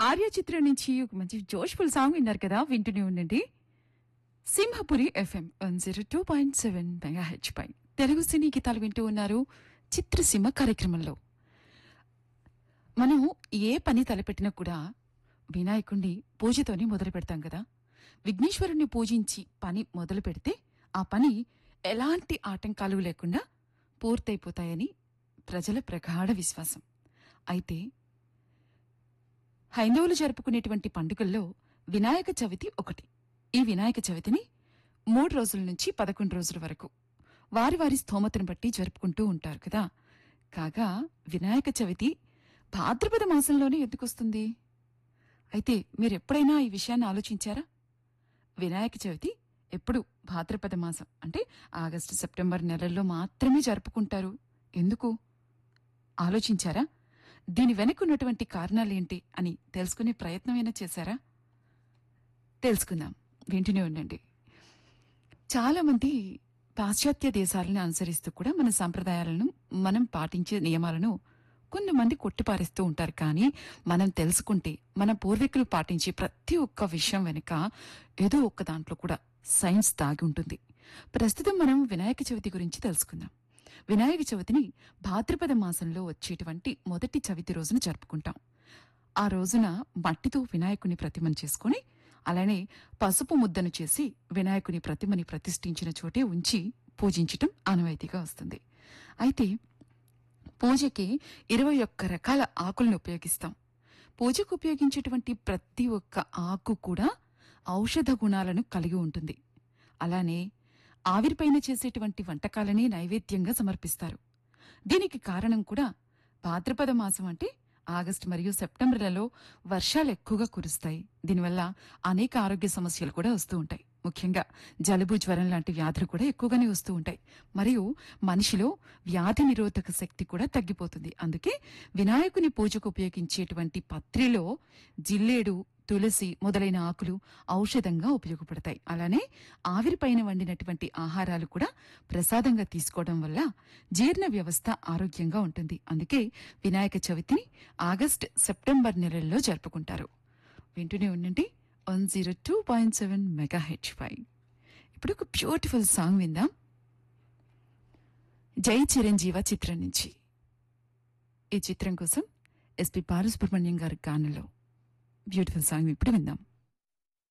ఆర్య చిత్రం నుంచి ఒక మంచి జోష్ఫుల్ సాంగ్ విన్నారు కదా వింటూనే ఉండండి Simhapuri FM one zero two point seven mega H పై తెలుగు సినీ గీతాలు వింటూ ఉన్నారు చిత్రసీమ కార్యక్రమంలో మనం ఏ పని తలపెట్టినా కూడా వినాయకుణ్ణి పూజతోనే మొదలు పెడతాం కదా విఘ్నేశ్వరుణ్ణి పూజించి పని మొదలు పెడితే ఆ పని ఎలాంటి ఆటంకాలు లేకుండా పూర్తయిపోతాయని ప్రజల ప్రగాఢ విశ్వాసం అయితే హైందవులు జరుపుకునేటువంటి పండుగల్లో వినాయక చవితి ఒకటి ఈ వినాయక చవితిని మూడు రోజుల నుంచి పదకొండు రోజుల వరకు వారి వారి స్తోమతను బట్టి జరుపుకుంటూ ఉంటారు కదా కాగా వినాయక చవితి భాద్రపద మాసంలోనే ఎందుకొస్తుంది అయితే మీరెప్పుడైనా ఈ విషయాన్ని ఆలోచించారా వినాయక చవితి ఎప్పుడు భాద్రపద మాసం అంటే ఆగస్టు సెప్టెంబర్ నెలల్లో మాత్రమే జరుపుకుంటారు ఎందుకు ఆలోచించారా దీని వెనక ఉన్నటువంటి కారణాలేంటి అని తెలుసుకునే ప్రయత్నమైనా చేశారా తెలుసుకుందాం వింటూనే ఉండండి చాలా మంది పాశ్చాత్య దేశాలను అనుసరిస్తూ కూడా మన సంప్రదాయాలను మనం పాటించే నియమాలను కొంతమంది కొట్టిపారేస్తూ ఉంటారు కానీ మనం తెలుసుకుంటే మన పూర్వీకులు పాటించే ప్రతి ఒక్క విషయం వెనుక ఏదో ఒక్క దాంట్లో కూడా సైన్స్ దాగి ఉంటుంది ప్రస్తుతం మనం వినాయక చవితి గురించి తెలుసుకుందాం వినాయక చవితిని భాద్రపద మాసంలో వచ్చేటువంటి మొదటి చవితి రోజున జరుపుకుంటాం ఆ రోజున మట్టితో వినాయకుని ప్రతిమను చేసుకుని అలానే పసుపు ముద్దను చేసి వినాయకుని ప్రతిమని ప్రతిష్ఠించిన చోటే ఉంచి పూజించటం ఆనవాయితీగా వస్తుంది అయితే పూజకి ఇరవై ఒక్క రకాల ఆకులను ఉపయోగిస్తాం పూజకు ఉపయోగించేటువంటి ప్రతి ఒక్క ఆకు కూడా ఔషధ గుణాలను కలిగి ఉంటుంది అలానే ఆవిరిపైన చేసేటువంటి వంటకాలని నైవేద్యంగా సమర్పిస్తారు దీనికి కారణం కూడా భాద్రపద మాసం అంటే ఆగస్టు మరియు సెప్టెంబర్లలో వర్షాలు ఎక్కువగా కురుస్తాయి దీనివల్ల అనేక ఆరోగ్య సమస్యలు కూడా వస్తూ ఉంటాయి ముఖ్యంగా జలుబు జ్వరం లాంటి వ్యాధులు కూడా ఎక్కువగానే వస్తూ ఉంటాయి మరియు మనిషిలో వ్యాధి నిరోధక శక్తి కూడా తగ్గిపోతుంది అందుకే వినాయకుని పూజకు ఉపయోగించేటువంటి పత్రిలో జిల్లేడు తులసి మొదలైన ఆకులు ఔషధంగా ఉపయోగపడతాయి అలానే ఆవిరిపైన వండినటువంటి ఆహారాలు కూడా ప్రసాదంగా తీసుకోవడం వల్ల జీర్ణ వ్యవస్థ ఆరోగ్యంగా ఉంటుంది అందుకే వినాయక చవితిని ఆగస్ట్ సెప్టెంబర్ నెలల్లో జరుపుకుంటారు వింటూనే ఉండండి one zero two point seven mega H five ఇప్పుడు ఒక బ్యూటిఫుల్ సాంగ్ విందాం జై చిరంజీవ చిత్రం నుంచి ఈ చిత్రం కోసం ఎస్పి బాలసుబ్రహ్మణ్యం గారి గానంలో బ్యూటిఫుల్ సాంగ్ ఇప్పుడు విందాం